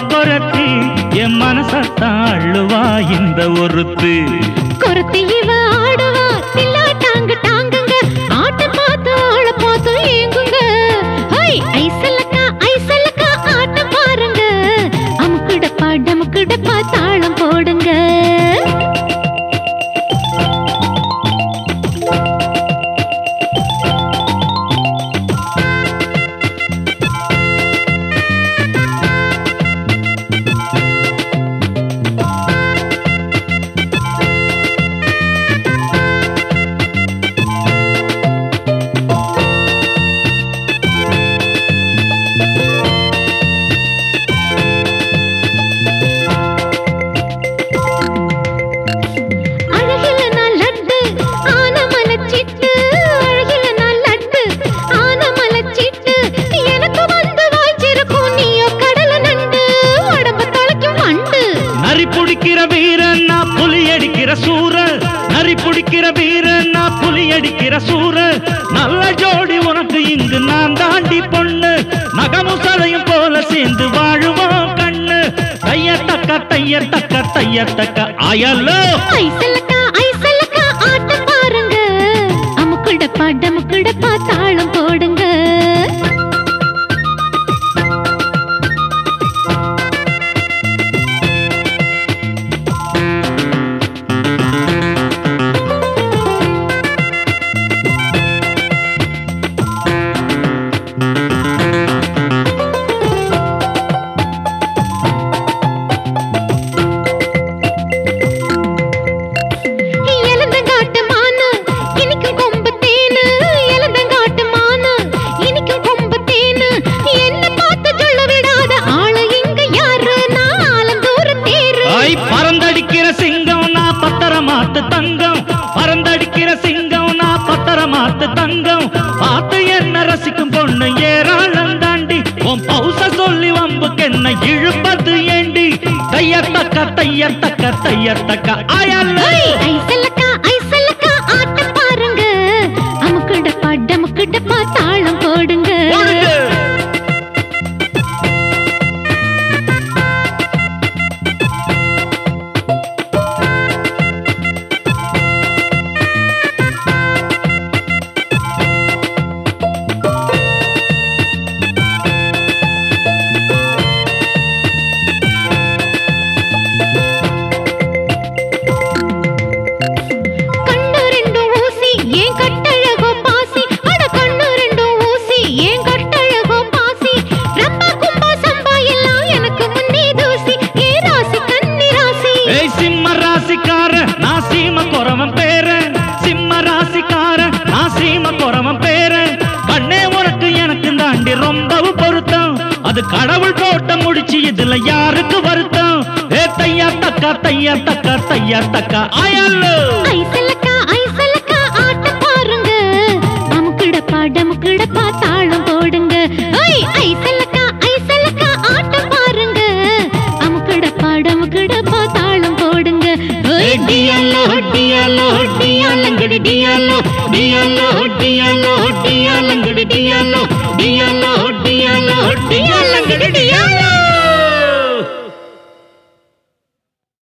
கொரத்தி என் மனசத்தான் அள்ளுவா இந்த ஒருத்து குருத்தி இவ ஆடுவா தில்லா டாங்கு டாங்குங்க ஆட்ட பார்த்து ஆள பார்த்து ஏங்குங்க ஹை ஐசலக்கா ஐசலக்கா ஆட்ட பாருங்க அமுக்குடப்பா டமுக்குடப்பா தாளம் போடுங்க அழகில நான் லட்டு ஆன மலச்சிட்டு அழகில நான் லட்டு ஆன மலச்சிட்டு எனக்கு வந்து வாய்ச்சிருக்கும் நீயோ கடல நண்டு உடம்ப தொலைக்கும் வண்டு நரி பிடிக்கிற வீரன் நான் புலி அடிக்கிற சூரன் நரி பிடிக்கிற வீரன் நான் புலி அடிக்கிற சூரன் நல்ல ஜோடி உனக்கு இங்கு நான் தாண்டி பொண்ணு நகமும் சதையும் போல சேர்ந்து வாழுவோம் கண்ணு தைய தக்க தைய தக்க தைய தக்க அயலோ ஐசலக்கா ஐசலக்கா ஆட்ட பாருங்க அமுக்குடப்பா டமுக்குடப்பா தாளம் போடுங்க எலந்தங்காட்டு மானு இனிக்கும் கொம்பு தேனு எலந்தங்காட்டு மானு இனிக்கும் கொம்பு தேனு என்ன பார்த்து சொல்ல விடாத ஆளு இங்க யாரு நான் ஆலந்தூர தேரு ஐ பறந்தடிக்கிற சிங்கம் நான் பத்தரமாத்து தங்கம் பறந்தடிக்கிற சிங்கம் நான் பத்தரமாத்து தங்கம் பார்த்து என்ன ரசிக்கும் பொண்ணு ஏராளம் தாண்டி உன் பௌச சொல்லி வம்புக்கு என்ன இழுப்பது ஏண்டி தையத்தக்க தையத்தக்க தையத்தக்க அயல்ல ஐசலக்கா ஐசலக்கா ஆட்ட பாருங்க அமுக்குடப்பா டமுக்குடப்பா தாளம் போடுங்க கண்ணு ரெண்டும் ஊசி ஏன் கட்டழகோ பாசி அட கண்ணு ரெண்டும் ஊசி ஏன் கட்டழகோ பாசி ரம்பா கும்பா சம்பா எல்லாம் எனக்கு முன்னே தூசி ஏ ராசி கன்னி ராசி ஏய் சிம்ம ராசிக்கார நான் சீம குறவன் பேரன் சிம்ம ராசிக்கார நான் சீம குறவன் பேரன் கண்ணே உனக்கு எனக்கு தாண்டி ரொம்பவும் பொருத்தம் அது கடவுள் போட்ட முடிச்சு இதுல யாருக்கு வருத்தம் ஏ தையா தக்கா தையா தக்கா தையா தக்கா அயல்லு ஐசலக்கா ஐசலக்கா ஆட்ட பாருங்க அமுக்குடப்பா டமுக்குடப்பா தாளம் போடுங்க ஐ ஐசலக்கா ஐசலக்கா ஆட்ட பாருங்க அமுக்குடப்பா டமுக்குடப்பா தாளம் போடுங்க ஏ டியல்லோ டியல்லோ டியல்லங்கடி டியல்லோ டியல்லோ டியல்லோ டியல்லங்கடி டியல்லோ டியல்லோ டியல்லோ டியல்லங்கடி டியல்லோ